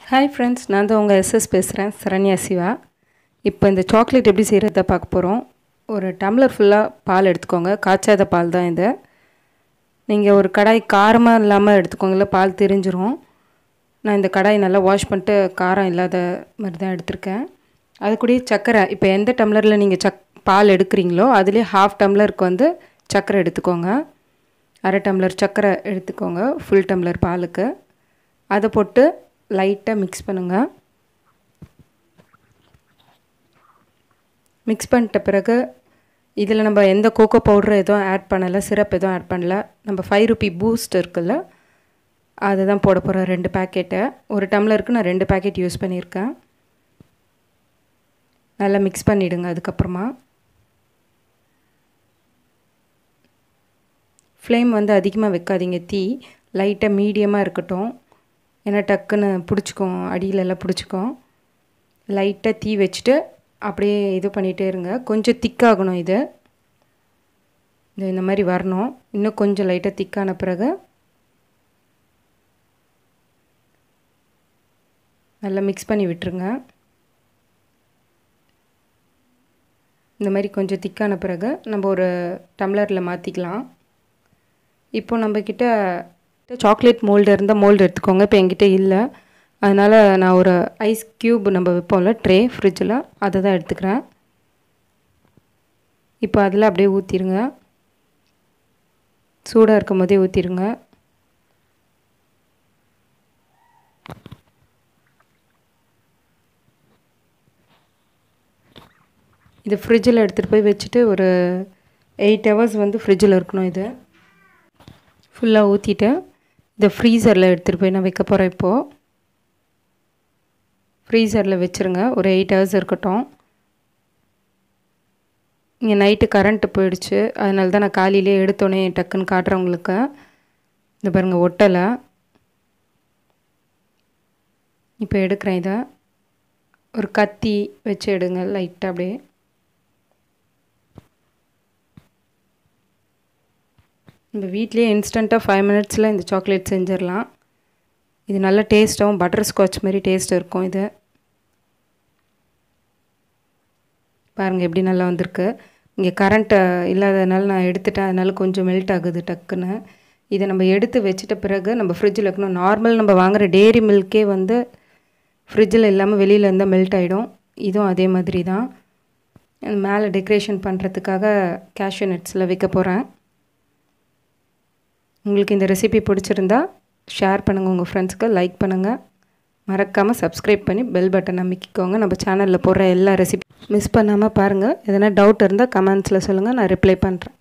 hi friends நான் தான் உங்கள் எஸ்எஸ் பேசுகிறேன் சரண்யா சிவா இப்போ இந்த சாக்லேட் எப்படி செய்கிறத பார்க்க போகிறோம் ஒரு டம்ளர் ஃபுல்லாக பால் எடுத்துக்கோங்க காய்ச்சாத பால் தான் இது நீங்கள் ஒரு கடாய் காரமாக இல்லாமல் எடுத்துக்கோங்கள பால் தெரிஞ்சிரும் நான் இந்த கடாய் நல்லா வாஷ் பண்ணிட்டு காரம் இல்லாத மாதிரி தான் எடுத்திருக்கேன் அது கூடயே சர்க்கரை இப்போ எந்த டம்ளரில் நீங்கள் சக் பால் எடுக்கிறீங்களோ அதுலேயே ஹாஃப் டம்ளருக்கு வந்து சர்க்கரை எடுத்துக்கோங்க அரை டம்ளர் சர்க்கரை எடுத்துக்கோங்க ஃபுல் டம்ளர் பாலுக்கு அதை போட்டு லைட்டாக மிக்ஸ் பண்ணுங்கள் மிக்ஸ் பண்ணிட்ட பிறகு இதில் நம்ம எந்த கோகோ பவுடர் எதுவும் ஆட் பண்ணலை சிரப் எதுவும் ஆட் பண்ணல நம்ம ஃபைவ் ருபி பூஸ்ட் இருக்குல்ல அதை தான் போட போகிறேன் ரெண்டு பேக்கெட்டை ஒரு டம்ளருக்கு நான் ரெண்டு பேக்கெட் யூஸ் பண்ணியிருக்கேன் நல்லா மிக்ஸ் பண்ணிவிடுங்க அதுக்கப்புறமா ஃப்ளேம் வந்து அதிகமாக வைக்காதீங்க தீ லைட்டாக மீடியமாக இருக்கட்டும் ஏன்னா டக்குன்னு பிடிச்சிக்கும் அடியிலெல்லாம் பிடிச்சிக்கும் லைட்டாக தீ வச்சுட்டு அப்படியே இது பண்ணிகிட்டே இருங்க கொஞ்சம் திக்காகணும் இது இது இந்த மாதிரி வரணும் இன்னும் கொஞ்சம் லைட்டாக திக்கான பிறகு நல்லா மிக்ஸ் பண்ணி விட்டுருங்க இந்த மாதிரி கொஞ்சம் திக்கான பிறகு நம்ம ஒரு டம்ளரில் மாற்றிக்கலாம் இப்போ நம்மக்கிட்ட சாக்லேட் மோல்டு இருந்தால் மோல்டு எடுத்துக்கோங்க இப்போ என்கிட்ட இல்லை அதனால் நான் ஒரு ஐஸ் க்யூப் நம்ம வைப்போம்ல ட்ரே ஃப்ரிட்ஜில் அதை தான் எடுத்துக்கிறேன் இப்போ அதில் அப்படியே ஊற்றிடுங்க சூடாக இருக்கும் போதே ஊற்றிடுங்க இது ஃப்ரிட்ஜில் எடுத்துகிட்டு போய் வச்சுட்டு ஒரு எயிட் ஹவர்ஸ் வந்து ஃப்ரிட்ஜில் இருக்கணும் இது ஃபுல்லாக ஊற்றிட்டு இதை ஃப்ரீசரில் எடுத்துகிட்டு போய் நான் வைக்க போகிறேன் இப்போது ஃப்ரீசரில் வச்சுருங்க ஒரு எயிட் ஹவர்ஸ் இருக்கட்டும் இங்கே நைட்டு கரண்ட்டு போயிடுச்சு அதனால தான் நான் காலையிலே எடுத்தோன்னே டக்குன்னு காட்டுறேன் உங்களுக்கு இந்த பாருங்கள் ஒட்டலை இப்போ எடுக்கிறேன் இதை ஒரு கத்தி வச்சு எடுங்க லைட்டாக அப்படியே நம்ம வீட்லேயே இன்ஸ்டண்ட்டாக ஃபைவ் மினிட்ஸில் இந்த சாக்லேட் செஞ்சிடலாம் இது நல்ல டேஸ்ட்டாகவும் பட்டர் ஸ்காட்ச் மாதிரி டேஸ்ட் இருக்கும் இது பாருங்கள் எப்படி நல்லா வந்திருக்கு இங்கே கரண்ட்டு இல்லாததுனால நான் எடுத்துட்டேன் அதனால கொஞ்சம் மெல்ட் ஆகுது டக்குன்னு இதை நம்ம எடுத்து வச்சுட்ட பிறகு நம்ம ஃப்ரிட்ஜில் வைக்கணும் நார்மல் நம்ம வாங்குகிற டேரி மில்கே வந்து ஃப்ரிட்ஜில் இல்லாமல் வெளியில் இருந்தால் மெல்ட் ஆகிடும் இதுவும் அதே மாதிரி தான் மேலே டெக்கரேஷன் பண்ணுறதுக்காக கேஷ்யூ நட்ஸில் வைக்க போகிறேன் உங்களுக்கு இந்த ரெசிபி பிடிச்சிருந்தா ஷேர் பண்ணுங்கள் உங்கள் ஃப்ரெண்ட்ஸுக்கு லைக் பண்ணுங்கள் மறக்காமல் சப்ஸ்கிரைப் பண்ணி பெல் பட்டன் அமைக்கிக்கோங்க நம்ம சேனலில் போடுற எல்லா ரெசிபி மிஸ் பண்ணாமல் பாருங்கள் எதனா டவுட் இருந்தால் கமெண்ட்ஸில் சொல்லுங்கள் நான் ரிப்ளை பண்ணுறேன்